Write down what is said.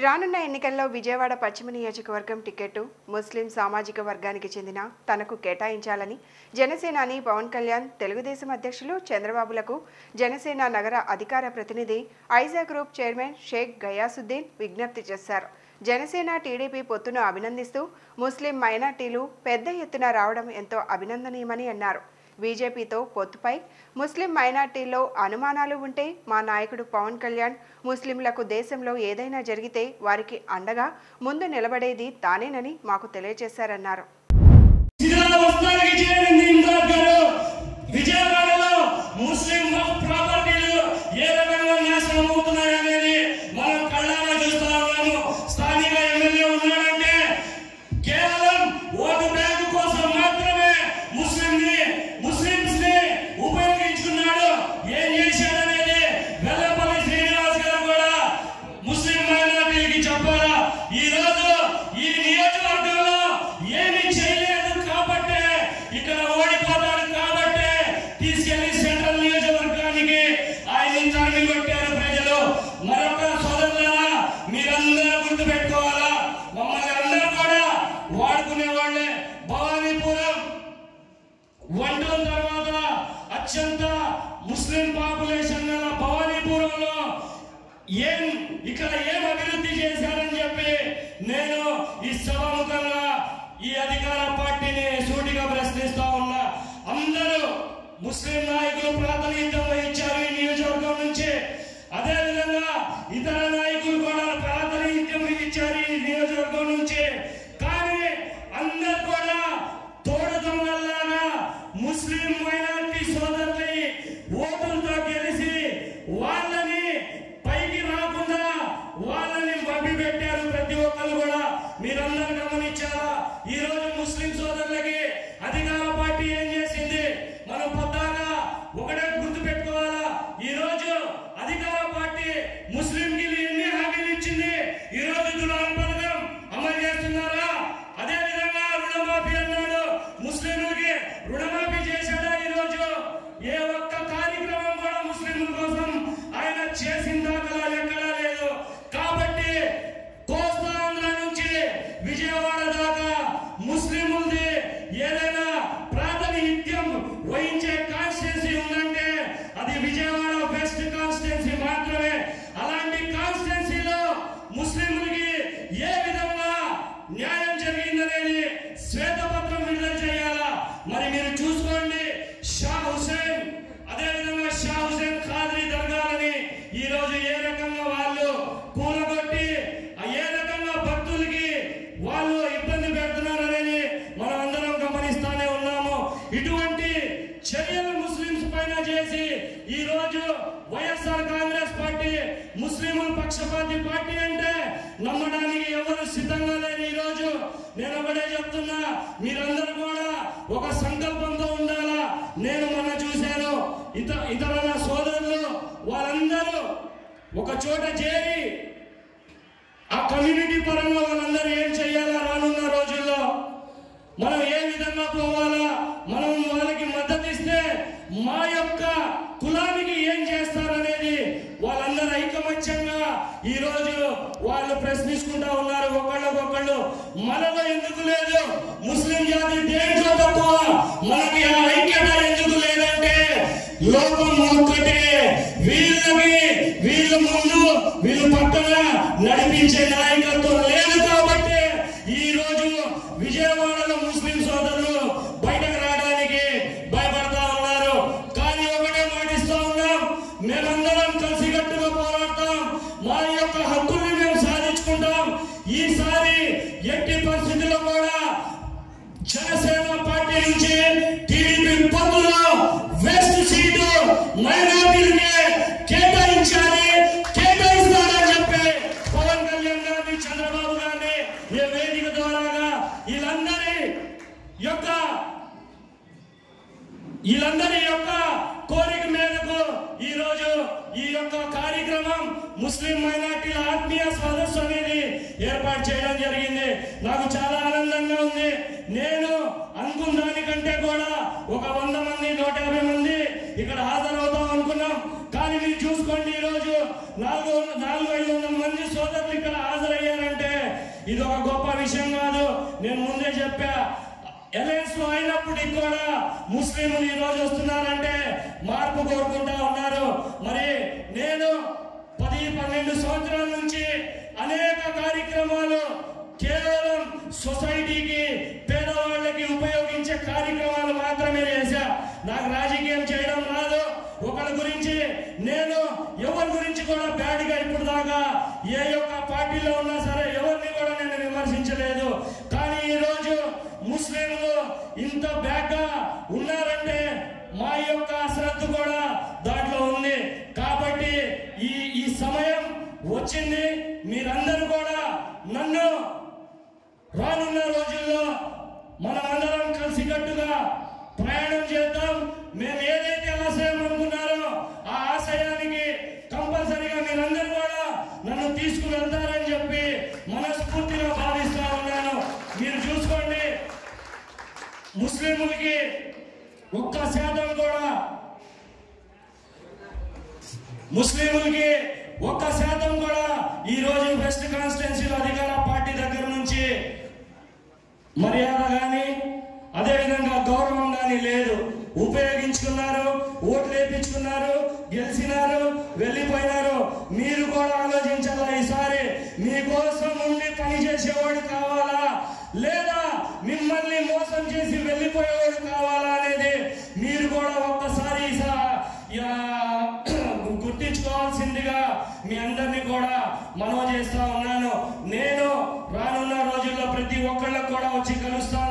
రానున్న ఎన్నికల్లో విజయవాడ పశ్చిమ నియోజకవర్గం టికెట్ ముస్లిం సామాజిక వర్గానికి చెందిన తనకు కేటాయించాలని జనసేనాని పవన్ కళ్యాణ్ తెలుగుదేశం అధ్యక్షులు చంద్రబాబులకు జనసేన నగర అధికార ప్రతినిధి ఐజా గ్రూప్ చైర్మన్ షేక్ గయాసుద్దీన్ విజ్ఞప్తి చేశారు జనసేన టీడీపీ పొత్తును అభినందిస్తూ ముస్లిం మైనార్టీలు పెద్ద ఎత్తున రావడం ఎంతో అభినందనీయమని అన్నారు బీజేపీతో పొత్తుపై ముస్లిం మైనార్టీల్లో అనుమానాలు ఉంటే మా నాయకుడు పవన్ కళ్యాణ్ ముస్లింలకు దేశంలో ఏదైనా జరిగితే వారికి అండగా ముందు నిలబడేది తానేనని మాకు తెలియజేశారన్నారు జిల్లా వస్తానికి చేరింది ఇమ్రాన్ గారు విజయవాడలో ముస్లిం వక్ఫ్ ప్రాపర్టీలు ఏ రకంగా నాశనం అవుతున్నాయనేది మనం కళ్ళారా చూస్తా ఉన్నాము స్థానిక ఎమ్మెల్యే ఉన్నాడంటే కేవలం ఓటు బ్యాంకు కోసం మాత్రమే ముస్లిం ని ముస్లింస్ ని ఉపయోగించుకున్నాడు ఏం చేశాడనేది వెల్లపల్లి శ్రీనివాస్ గారు కూడా ముస్లిం మైనారిటీకి చెప్పాలా ఈ రోజు ఈ నియోజకవర్గంలో ఏమీ చేయలేదు కాబట్టి ఇక్కడ ఓడిపోతాడు కాబట్టి తీసుకెళ్లి సెంట్రల్ నియోజకవర్గానికి ఆయన తరిమి కొట్టారు ప్రజలు మరొక సోదరులారా మీరందరూ గుర్తు పెట్టుకోవాలా మమ్మల్ని అందరూ కూడా వాడుకునే వాళ్ళే భవానీపురం వంటల తర్వాత అత్యంత ముస్లిం పాపులేషన్ గల భవానీపురంలో ఏం ఇక్కడ ఏం అభివృద్ధి చేశారని చెప్పి నేను ఈ సభాముఖంగా ఈ అధికార పార్టీని సూటిగా ప్రశ్నిస్తా ఉన్నా అందరూ ముస్లిం నాయకులు ప్రాతినిధ్యం వహించారు ఈ నియోజకవర్గం నుంచి అదే విధంగా ఇతర నాయకులు కూడా ప్రాతినిధ్యం వహించారు ఈ నియోజకవర్గం నుంచి కానీ అందరు కూడా తోడటం వల్ల ముస్లిం మైనారిటీ సోదరులని ఓటులతో గెలిచి వాళ్ళని పైకి రాకుండా వాళ్ళని మభ్య పెట్టారు ప్రతి ఒక్కరు కూడా మీరందరూ గమనించారా ఈ రోజు ముస్లిం సోదరులకి అధికార పార్టీ ఏం చేసింది మనం పొద్దాగా ఒకటే గుర్తు పెట్టుకోవాలా ఈ రోజు అధికార పార్టీ ముస్లింకి ఎన్ని హామీలు ఇచ్చింది ఈ రోజు దురాన్ పథకం అమలు చేస్తున్నారా అదే విధంగా రుణమాఫీ అన్నాడు ముస్లింలకి రుణమాఫీ చేశాడా ఈ రోజు ఏ ఒక్క కార్యక్రమం కూడా ముస్లింల కోసం ఆయన చేసిన దాఖలాలు ఎక్కడా లేదు కాబట్టి కోస్తాంధ్ర నుంచి విజయవాడ దాకా ముస్లింలది ఏదైనా ప్రాతినిధ్యం వహించే కాన్స్టిట్యున్సీ ఉందంటే అది విజయవాడ బెస్ట్ కాన్స్టిట్యున్సీ మాత్రమే అలాంటి కాన్స్టిట్యున్సీలో ముస్లింలకి ఏ విధంగా న్యాయం జరిగిందనేది శ్వేతపత్రం విడుదల చేయాలా మరి మీరు చూసుకోండి షా హుసేన్ అదే విధంగా షా హుసేన్ ఖాద్రీ దర్గాలని ఈ రోజు ఏ రకంగా వాళ్ళు కూలగొట్టి ఆ ఏ రకంగా భక్తులకి వాళ్ళు ఇబ్బంది పెడుతున్నారు అనేది మనం అందరం గమనిస్తానే ఉన్నాము ఇటువంటి చర్యలు ముస్లింస్ పైన చేసి ఈ రోజు వైఎస్ఆర్ కాంగ్రెస్ పార్టీ ముస్లింల పక్షపాతి పార్టీ అంటే నమ్మడానికి ఎవరు సిద్ధంగా లేరు ఈ రోజు నేను ఒకటే చెప్తున్నా మీరందరూ కూడా ఒక సంకల్పంతో ఉండాలా నేను మొన్న చూశాను ఇతర ఇతర నా సోదరులు వాళ్ళందరూ ఒక చోట చేరి ఆ కమ్యూనిటీ పరంగా వాళ్ళందరూ ఏం చేయాలా రానున్న రోజుల్లో మనం ఏ విధంగా పోవాలా మనం వాళ్ళకి మద్దతు ఇస్తే మా యొక్క కులానికి ఏం చేస్తారనేది వాళ్ళందరూ ఐకమత్యంగా ఈ రోజు వాళ్ళు ప్రశ్నించుకుంటా ఉన్నారు ఒకళ్ళకొకళ్ళు మనలో ఎందుకు లేదు ముస్లిం జాతి దేంట్లో తక్కువ మనకి ఆ ఐక్యత ఎందుకు లేదంటే లోకం ఒక్కటే వీళ్ళకి వీళ్ళ ముందు వీళ్ళు పక్కన నడిపించే నాయకత్వం లేదు కాబట్టి ఈ రోజు విజయవాడలో ముస్లిం సోదరులు బయటకు రావడానికి భయపడతా ఉన్నారు కానీ ఒకటే మాటిస్తా ఉన్నాం మేమందరం కలిసికట్టుగా పోరాడతాం మా యొక్క హక్కుల్ని మేము సాధించుకుంటాం ఈసారి ఎట్టి పరిస్థితుల్లో కూడా జనసేన పార్టీ నుంచి టీడీపీ పొత్తులో వెస్ట్ సీటు మైనార్టీలకి కేటాయించాలి కేటాయిస్తారని చెప్పి పవన్ కళ్యాణ్ గారిని చంద్రబాబు గారిని ఈ వేదిక ద్వారాగా వీళ్ళందరి యొక్క వీళ్ళందరి యొక్క కోరిక మేరకు ఈ రోజు ఈ యొక్క కార్యక్రమం ముస్లిం మైనార్టీల ఆత్మీయ సదస్సు అనేది ఏర్పాటు చేయడం జరిగింది నాకు చాలా ఆనందంగా ఉంది నేను అనుకున్న దానికంటే కూడా ఒక వంద మంది నూట యాభై మంది ఇక్కడ హాజరవుతాం అనుకున్నాం కానీ మీరు చూసుకోండి ఈ రోజు నాలుగు నాలుగు ఐదు వందల మంది సోదరులు ఇక్కడ హాజరై ఇది ఒక గొప్ప విషయం కాదు నేను ముందే చెప్పా అలయన్స్ లో అయినప్పటికీ కూడా ముస్లింలు ఈ రోజు వస్తున్నారంటే మార్పు కోరుకుంటా ఉన్నారు మరి నేను పది పన్నెండు సంవత్సరాల నుంచి అనేక కార్యక్రమాలు కేవలం సొసైటీకి పేదవాళ్ళకి ఉపయోగించే కార్యక్రమాలు మాత్రమే చేశా నాకు రాజకీయం చేయడం రాదు ఒకరి గురించి నేను ఎవరి గురించి కూడా బ్యాడ్గా ఇప్పుడు దాకా ఏ యొక్క పార్టీలో ఉన్నా సరే ఎవరిని కూడా నేను విమర్శించలేదు కానీ ఈ రోజు ముస్లింలు ఇంత బ్యాగ్గా ఉన్నారంటే మా యొక్క శ్రద్ధ కూడా దాంట్లో ఉంది కాబట్టి ఈ ఈ సమయం వచ్చింది మీరందరూ కూడా నన్ను రానున్న రోజుల్లో మనమందరం కలిసికట్టుగా ప్రయాణం చేద్దాం మేము ఏదైతే ఆశయం అనుకున్నారో ఆ ఆశయానికి కంపల్సరిగా మీరందరూ కూడా నన్ను తీసుకుని వెళ్తారని చెప్పి మనస్ఫూర్తిగా భావిస్తా ఉన్నాను మీరు చూసుకోండి ముస్లింలకి ఒక్క శాతం కూడా ముస్లింలకి ఒక్క శాతం కూడా ఈ రోజు వెస్ట్ కాన్స్టిట్యున్సీలో అధికార పార్టీ దగ్గర నుంచి మర్యాద కానీ అదేవిధంగా గౌరవం కానీ లేదు ఉపయోగించుకున్నారు ఓట్లు వేయించుకున్నారు గెలిచినారు వెళ్ళిపోయినారు మీరు కూడా ఆలోచించాలా ఈసారి మీకోసం ఉండి పనిచేసేవాడు కావాలా లేదా మిమ్మల్ని మోసం చేసి వెళ్ళిపోయేవాడు కావాలా అనేది మీరు కూడా ఒక్కసారి ఈసా- యా- గుర్తించుకోవాల్సిందిగా మీ అందరినీ కూడా మనవ చేస్తా ఉన్నాను నేను రానున్న రోజుల్లో ప్రతి ఒక్కళ్ళకు కూడా వచ్చి కలుస్తా